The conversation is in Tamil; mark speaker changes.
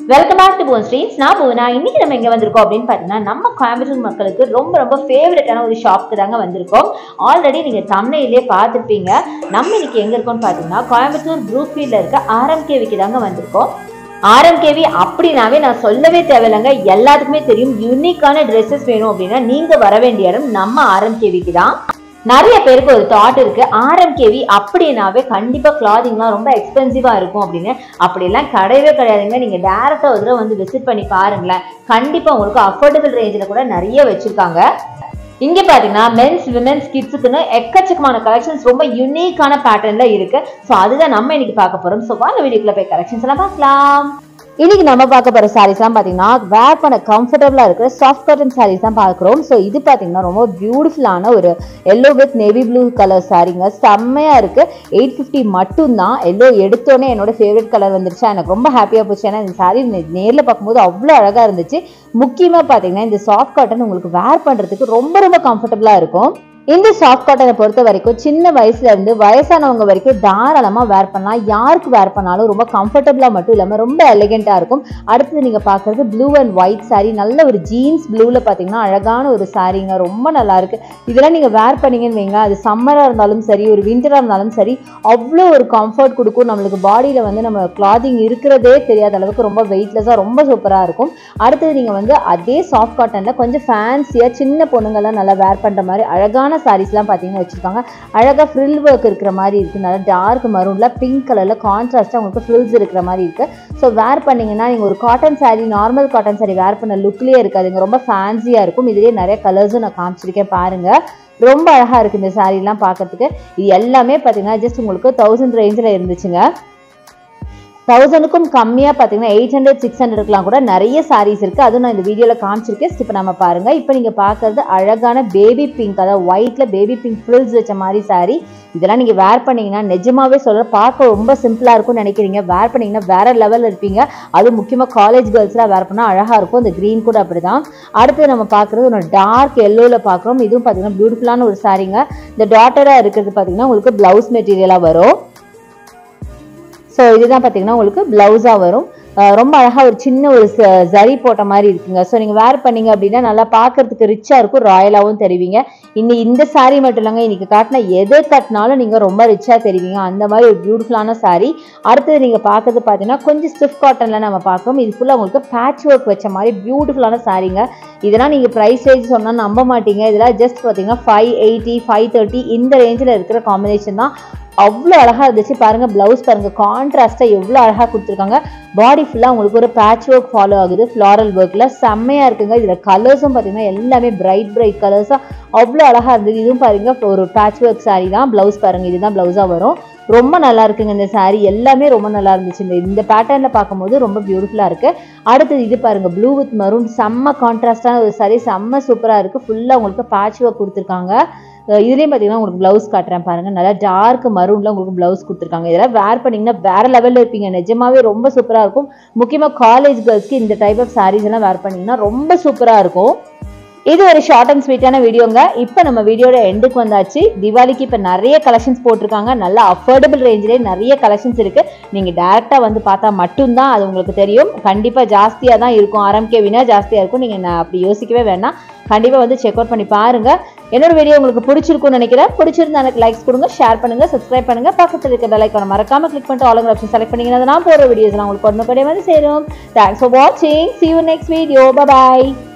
Speaker 1: வெல்கம் பேக் டு போன் ஸ்ட்ரீட்ஸ் நான் பூனா இன்னைக்கு நம்ம எங்க வந்திருக்கோம் அப்படின்னு பார்த்தீங்கன்னா நம்ம கோயம்புத்தூர் மக்களுக்கு ரொம்ப ரொம்ப ஃபேவரட்டான ஒரு ஷாப்க்கு தாங்க வந்திருக்கோம் ஆல்ரெடி நீங்க தமிழ்லேயே பார்த்துருப்பீங்க நம்ம இன்னைக்கு எங்க இருக்கோம்னு பார்த்தீங்கன்னா கோயம்புத்தூர் ப்ரூக் ஃபீல்ட்ல இருக்க ஆர்எம்கேவிக்கு தாங்க வந்திருக்கோம் ஆர்எம்கேவி அப்படின்னாவே நான் சொல்லவே தேவையில்லைங்க எல்லாத்துக்குமே தெரியும் யூனிக்கான ட்ரெஸ்ஸஸ் வேணும் அப்படின்னா நீங்க வர வேண்டிய இடம் நம்ம ஆர்எம்கேவிக்கு தான் நிறைய பேருக்கு ஒரு தாட் இருக்கு ஆர்எம்கேவி அப்படின்னாவே கண்டிப்பா கிளாதிங்லாம் ரொம்ப எக்ஸ்பென்சிவா இருக்கும் அப்படின்னு அப்படியெல்லாம் கிடையவே கிடையாதுங்க நீங்க டேரக்டா ஒரு தடவை வந்து விசிட் பண்ணி பாருங்களேன் கண்டிப்பா உங்களுக்கு அஃபோர்டபுள் ரேஞ்சில் கூட நிறைய வச்சிருக்காங்க இங்க பாத்தீங்கன்னா மென்ஸ் விமென்ஸ் கிட்ஸுக்குன்னு எக்கச்சக்கமான கலெக்ஷன்ஸ் ரொம்ப யூனிக்கான பேட்டர்ன்ல இருக்கு ஸோ அதுதான் நம்ம இன்னைக்கு பார்க்க போறோம் ஸோ வாங்க வீடியோக்குள்ள போய் கலெக்ஷன்ஸ் எல்லாம் பார்க்கலாம் இன்னைக்கு நம்ம பார்க்க போற சாரீஸ்லாம் பாத்தீங்கன்னா வேர் பண்ண கம்ஃபர்டபுளா இருக்கிற சாஃப்ட் காட்டன் சாரீஸ் தான் பார்க்குறோம் ஸோ இது பாத்தீங்கன்னா ரொம்ப பியூட்டிஃபுல்லான ஒரு yellow with navy blue colour சாரீங்க செம்மையா இருக்கு எயிட் ஃபிஃப்டி மட்டும்தான் எல்லோ எடுத்தோடனே என்னோட ஃபேவரட் கலர் வந்துருச்சு எனக்கு ரொம்ப ஹாப்பியா போச்சு ஏன்னா இந்த சாரீ நேர்ல பார்க்கும்போது அவ்வளோ அழகா இருந்துச்சு முக்கியமா பாத்தீங்கன்னா இந்த சாஃப்ட் காட்டன் உங்களுக்கு வேர் பண்றதுக்கு ரொம்ப ரொம்ப கம்ஃபர்டபுளா இருக்கும் இந்த சாஃப்ட் காட்டனை பொறுத்த வரைக்கும் சின்ன வயசுல இருந்து வயசானவங்க வரைக்கும் தாராளமா வேர் பண்ணலாம் யாருக்கு வேர் பண்ணாலும் ரொம்ப கம்ஃபர்டபுளா மட்டும் இல்லாம ரொம்ப எலிகெண்டா இருக்கும் அடுத்தது நீங்க பாக்குறது ப்ளூ அண்ட் ஒயிட் saree நல்ல ஒரு ஜீன்ஸ் ப்ளூல பாத்தீங்கன்னா அழகான ஒரு சாரீங்க ரொம்ப நல்லா இருக்கு இதெல்லாம் நீங்க வேர் பண்ணீங்கன்னு வைங்க அது சம்மரா இருந்தாலும் சரி ஒரு விண்டரா இருந்தாலும் சரி அவ்வளோ ஒரு கம்ஃபர்ட் கொடுக்கும் நம்மளுக்கு பாடியில வந்து நம்ம கிளாதிங் இருக்கிறதே தெரியாத அளவுக்கு ரொம்ப வெயிட்லெஸ்ஸாக ரொம்ப சூப்பரா இருக்கும் அடுத்தது நீங்க வந்து அதே சாஃப்ட் காட்டன்ல கொஞ்சம் ஃபேன்சியா சின்ன பொண்ணுங்கெல்லாம் நல்லா வேர் பண்ற மாதிரி அழகான சாரீஸ்லாம் பார்த்தீங்கன்னா வச்சிருக்காங்க அழகா ஃப்ரில் ஒர்க் இருக்கிற மாதிரி இருக்கு நல்லா டார்க் மரூன்ல பிங்க் கலர்ல கான்ட்ராஸ்டா உங்களுக்கு ஃப்ரில்ஸ் இருக்கிற மாதிரி இருக்கு ஸோ வேர் பண்ணீங்கன்னா நீங்க ஒரு cotton saree normal cotton saree wear பண்ண லுக்லயே இருக்காதுங்க ரொம்ப ஃபேன்சியா இருக்கும் இதுலயே நிறைய கலர்ஸும் நான் காமிச்சிருக்கேன் பாருங்க ரொம்ப அழகா இருக்கு இந்த சாரீலாம் பார்க்கறதுக்கு இது எல்லாமே பார்த்தீங்கன்னா ஜஸ்ட் உங்களுக்கு தௌசண்ட் ரேஞ்சில் இருந்துச்சுங்க தௌசண்ட்க்கும் கம்மியாக பார்த்தீங்கன்னா எயிட் ஹண்ட்ரட் சிக்ஸ் ஹண்ட்ரட்லாம் கூட நிறைய சாரீஸ் இருக்குது அதுவும் நான் இந்த வீடியோவில் காமிச்சிருக்கேன் இப்போ நம்ம பாருங்கள் இப்போ நீங்கள் பார்க்குறது அழகான பேபி பிங்க் அதாவது ஒயிட்டில் பேபி பிங்க் ஃப்ரில்ஸ் வச்ச மாதிரி saree இதெல்லாம் நீங்கள் வேர் பண்ணீங்கன்னா நிஜமாவே சொல்ற பார்க்க ரொம்ப சிம்பிளாக இருக்கும்னு நினைக்கிறீங்க வேர் பண்ணீங்கன்னா வேற லெவலில் இருப்பீங்க அதுவும் முக்கியமாக காலேஜ் கேர்ள்ஸ்லாம் வேர் பண்ணால் அழகாக இருக்கும் இந்த க்ரீன் கூட அப்படி தான் அடுத்து நம்ம பார்க்குறது ஒரு டார்க் எல்லோவில் பார்க்குறோம் இதுவும் பார்த்தீங்கன்னா பியூட்டிஃபுல்லான ஒரு சாரீங்க இந்த டாட்டராக இருக்கிறது பார்த்தீங்கன்னா உங்களுக்கு ப்ளவுஸ் மெட்டீரியலாக வரும் ஸோ இதுதான் பார்த்தீங்கன்னா உங்களுக்கு ப்ளவுஸாக வரும் அஹ் ரொம்ப அழகாக ஒரு சின்ன ஒரு ச- ஜரி போட்ட மாதிரி இருக்குங்க ஸோ நீங்கள் வேர் பண்ணீங்க அப்படின்னா நல்லா பார்க்கறதுக்கு ரிச்சாக இருக்கும் ராயலாகவும் தெரிவிங்க இன்னி இந்த saree மட்டும் இல்லைங்க இன்னைக்கு காட்டின எதை கட்டினாலும் நீங்கள் ரொம்ப ரிச்சாக தெரிவிங்க அந்த மாதிரி ஒரு பியூட்டிஃபுல்லான saree அடுத்தது நீங்கள் பார்க்கறது பார்த்தீங்கன்னா கொஞ்சம் ஸ்டிஃப் காட்டனில் நம்ம பார்க்கணும் இது ஃபுல்லாக உங்களுக்கு பேட்ச் ஒர்க் வச்ச மாதிரி பியூட்டிஃபுல்லான சாரீங்க இதெல்லாம் நீங்கள் ப்ரைஸ் ரேஞ்ச் சொன்னால் நம்ப மாட்டீங்க இதெல்லாம் ஜஸ்ட் பார்த்தீங்கன்னா ஃபைவ் எயிட்டி ஃபைவ் தேர்ட்டி இந்த ரேஞ்சில் இருக்கிற காம்பினேஷன் தான் அவ்வளோ அழகா இருந்துச்சு பாருங்க பிளவுஸ் பாருங்க கான்ட்ராஸ்டா எவ்வளோ அழகா கொடுத்துருக்காங்க பாடி ஃபுல்லா உங்களுக்கு ஒரு பேட்ச் ஒர்க் ஃபாலோ ஆகுது ஃப்ளாரல் ஒர்க்ல செம்மையா இருக்குங்க இதுல கலர்ஸும் பாத்தீங்கன்னா எல்லாமே பிரைட் பிரைட் கலர்ஸா அவ்வளோ அழகா இருந்தது இதுவும் பாருங்க ஒரு பேட்ச் ஒர்க் saree தான் பிளவுஸ் பாருங்க இதுதான் பிளவுஸா வரும் ரொம்ப நல்லா இருக்குங்க இந்த saree எல்லாமே ரொம்ப நல்லா இருந்துச்சு இந்த இந்த பேட்டர்ன்ல பார்க்கும்போது ரொம்ப பியூட்டிஃபுல்லா இருக்கு அடுத்தது இது பாருங்க ப்ளூ வித் மரூன் செம்ம கான்ட்ராஸ்டான ஒரு saree செம்ம சூப்பரா இருக்கு ஃபுல்லா உங்களுக்கு பேட்ச் ஒர்க் கொடுத்துருக்காங்க அஹ் இதுலயும் பாத்தீங்கன்னா உங்களுக்கு பிளவுஸ் காட்டுறேன் பாருங்க நல்லா டார்க் மரூன்ல உங்களுக்கு பிளவுஸ் கொடுத்துருக்காங்க இதெல்லாம் வேர் பண்ணீங்கன்னா வேற லெவல்ல இருப்பீங்க நிஜமாவே ரொம்ப சூப்பரா இருக்கும் முக்கியமா காலேஜ் கேர்ள்ஸ்க்கு இந்த டைப் ஆஃப் sarees எல்லாம் வேர் பண்ணீங்கன்னா ரொம்ப சூப்பரா இருக்கும் இது ஒரு ஷார்ட் அண்ட் ஸ்வீட்டான வீடியோங்க இப்போ நம்ம வீடியோட எண்டுக்கு வந்தாச்சு திவாலிக்கு இப்போ நிறைய கலெக்ஷன்ஸ் போட்டிருக்காங்க நல்ல அஃபோர்டபுள் ரேஞ்சிலே நிறைய கலெக்ஷன்ஸ் இருக்கு நீங்க டேரக்டா வந்து பார்த்தா மட்டும்தான் அது உங்களுக்கு தெரியும் கண்டிப்பா ஜாஸ்தியா தான் இருக்கும் ஆர்எம்கே வினா ஜாஸ்தியா இருக்கும் நீங்க நான் அப்படி யோசிக்கவே வேணாம் கண்டிப்பா வந்து செக் அவுட் பண்ணி பாருங்க என்னோட வீடியோ உங்களுக்கு பிடிச்சிருக்கும்னு நினைக்கிறேன் பிடிச்சிருந்தா எனக்கு லைக்ஸ் கொடுங்க ஷேர் பண்ணுங்க சப்ஸ்கிரைப் பண்ணுங்க பக்கத்துல இருக்க பெல் ஐக்கான மறக்காம கிளிக் பண்ணிட்டு ஆளுங்க ஆப்ஷன் செலக்ட் பண்ணீங்கன்னா நான் போற வீடியோஸ் உங்களுக்கு ஒன்று வந்து சேரும் தேங்க்ஸ் ஃபார் வாட்சிங் see you next video bye bye